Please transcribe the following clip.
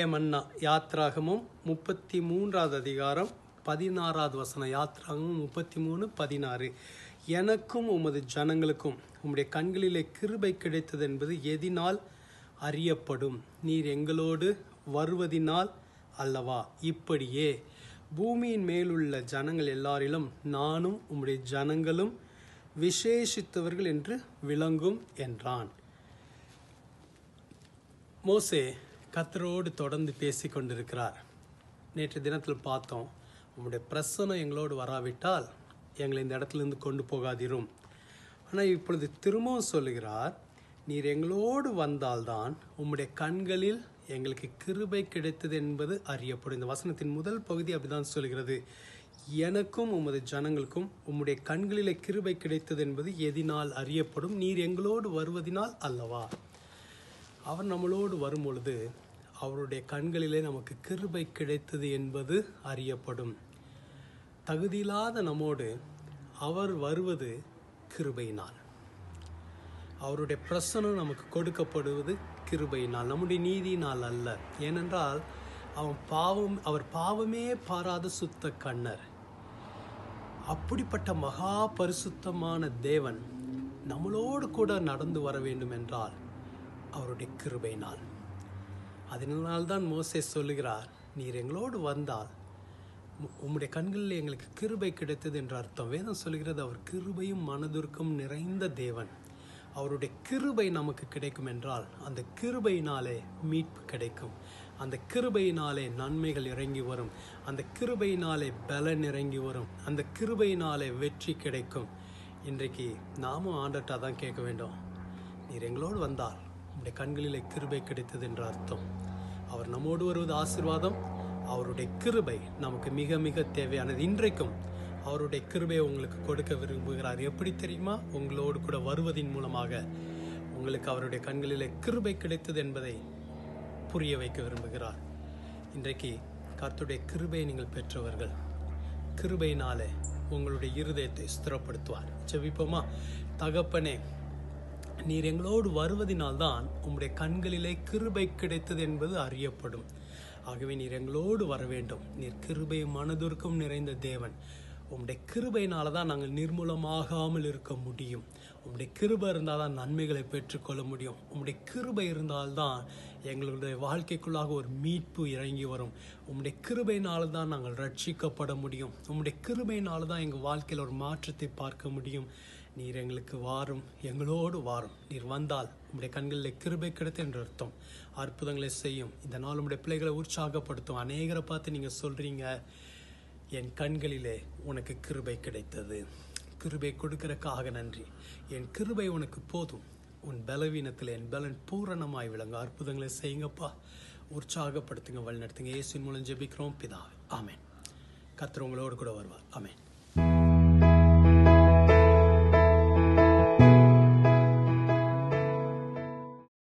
மன்னா யாத்ராகமும் முப்பத்தி மூன்றாவது அதிகாரம் பதினாறாவது வசனம் யாத்ராகமும் முப்பத்தி மூணு பதினாறு எனக்கும் உமது ஜனங்களுக்கும் உம்முடைய கண்களிலே கிருபை கிடைத்தது என்பது எதினால் அறியப்படும் நீர் எங்களோடு வருவதினால் அல்லவா இப்படியே பூமியின் மேலுள்ள ஜனங்கள் எல்லாரிலும் நானும் உம்முடைய ஜனங்களும் விசேஷித்தவர்கள் என்று விளங்கும் என்றான் மோசே கத்தரோடு தொடர்ந்து பேசி கொண்டிருக்கிறார் நேற்று தினத்தில் பார்த்தோம் உம்முடைய பிரசனம் எங்களோடு வராவிட்டால் எங்களை இந்த இடத்துலேருந்து கொண்டு போகாதிரும் ஆனால் இப்பொழுது திரும்பவும் சொல்லுகிறார் நீர் எங்களோடு வந்தால்தான் உம்முடைய கண்களில் எங்களுக்கு கிருபை கிடைத்தது என்பது அறியப்படும் இந்த வசனத்தின் முதல் பகுதி அப்படிதான் சொல்கிறது எனக்கும் உமது ஜனங்களுக்கும் உம்முடைய கண்களிலே கிருபை கிடைத்தது என்பது எதினால் அறியப்படும் நீர் எங்களோடு வருவதினால் அல்லவா அவர் நம்மளோடு வரும் பொழுது அவருடைய கண்களிலே நமக்கு கிருபை கிடைத்தது என்பது அறியப்படும் தகுதியில்லாத நம்மோடு அவர் வருவது கிருபையினால் அவருடைய பிரசனம் நமக்கு கொடுக்கப்படுவது கிருபையினால் நம்முடைய நீதியினால் அல்ல ஏனென்றால் அவன் பாவம் அவர் பாவமே பாராத சுத்த கண்ணர் அப்படிப்பட்ட மகா பரிசுத்தமான தேவன் நம்மளோடு கூட நடந்து வர வேண்டும் என்றால் அவருடைய கிருபையினால் அதனால்தான் மோசே சொல்லுகிறார் நீர் எங்களோடு வந்தால் உம்- உம்முடைய கண்களில் எங்களுக்கு கிருபை கிடைத்தது என்ற அர்த்தம் வேதம் சொல்கிறது அவர் கிருபையும் மனதுருக்கும் நிறைந்த தேவன் அவருடைய கிருபை நமக்கு கிடைக்கும் என்றால் அந்த கிருபையினாலே மீட்பு கிடைக்கும் அந்த கிருபையினாலே நன்மைகள் இறங்கி வரும் அந்த கிருபையினாலே பலன் இறங்கி வரும் அந்த கிருபையினாலே வெற்றி கிடைக்கும் இன்றைக்கு நாமும் ஆண்டர்கிட்ட தான் கேட்க வேண்டும் நீர் எங்களோடு வந்தால் உம்முடைய கண்களிலே கிருபை கிடைத்தது என்ற அர்த்தம் அவர் நம்மோடு வருவது ஆசீர்வாதம் அவருடைய கிருபை நமக்கு மிக மிக தேவையானது இன்றைக்கும் அவருடைய கிருபையை உங்களுக்கு கொடுக்க விரும்புகிறார் எப்படி தெரியுமா உங்களோடு கூட வருவதின் மூலமாக உங்களுக்கு அவருடைய கண்களிலே கிருபை கிடைத்தது என்பதை புரிய வைக்க விரும்புகிறார் இன்றைக்கு கர்த்தருடைய கிருபையை நீங்கள் பெற்றவர்கள் கிருபையினாலே உங்களுடைய இருதயத்தை ஸ்திரப்படுத்துவார் செவிப்போமா தகப்பனே நீர் எங்களோடு வருவதினால்தான் உம்முடைய கண்களிலே கிருபை கிடைத்தது என்பது அறியப்படும் ஆகவே நீர் எங்களோடு வர வேண்டும் நீர் கிருபை மனதுருக்கம் நிறைந்த தேவன் உம்முடைய கிருபையினால தான் நாங்கள் நிர்மூலமாகாமல் இருக்க முடியும் உம்முடைய கிருபை இருந்தால் தான் நன்மைகளை பெற்றுக்கொள்ள முடியும் உம்முடைய கிருபை இருந்தால்தான் எங்களுடைய வாழ்க்கைக்குள்ளாக ஒரு மீட்பு இறங்கி வரும் உம்முடைய கிருபையினால தான் நாங்கள் ரட்சிக்கப்பட முடியும் உம்முடைய கிருபையினால தான் எங்கள் வாழ்க்கையில் ஒரு மாற்றத்தை பார்க்க முடியும் நீர் எங்களுக்கு வாரும் எங்களோடு வாரும் நீர் வந்தால் உம்முடைய கண்களில் கிருபை கிடைத்து என்ற அர்த்தம் அற்புதங்களை செய்யும் இந்த நாள் உம்முடைய பிள்ளைகளை உற்சாகப்படுத்தும் அநேகரை பார்த்து நீங்கள் சொல்கிறீங்க என் கண்களிலே உனக்கு கிருபை கிடைத்தது கிருபை கொடுக்கறக்காக நன்றி என் கிருபை உனக்கு போதும் உன் பலவீனத்தில் என் பலன் பூரணமாய் விளங்க அற்புதங்களை செய்யுங்கப்பா உற்சாகப்படுத்துங்க வழிநடத்துங்க இயேசுவின் மூலம் ஜெபிக்கிறோம் பிதாவே ஆமென் கர்த்தர் உங்களோடு கூட வருவார் ஆமென்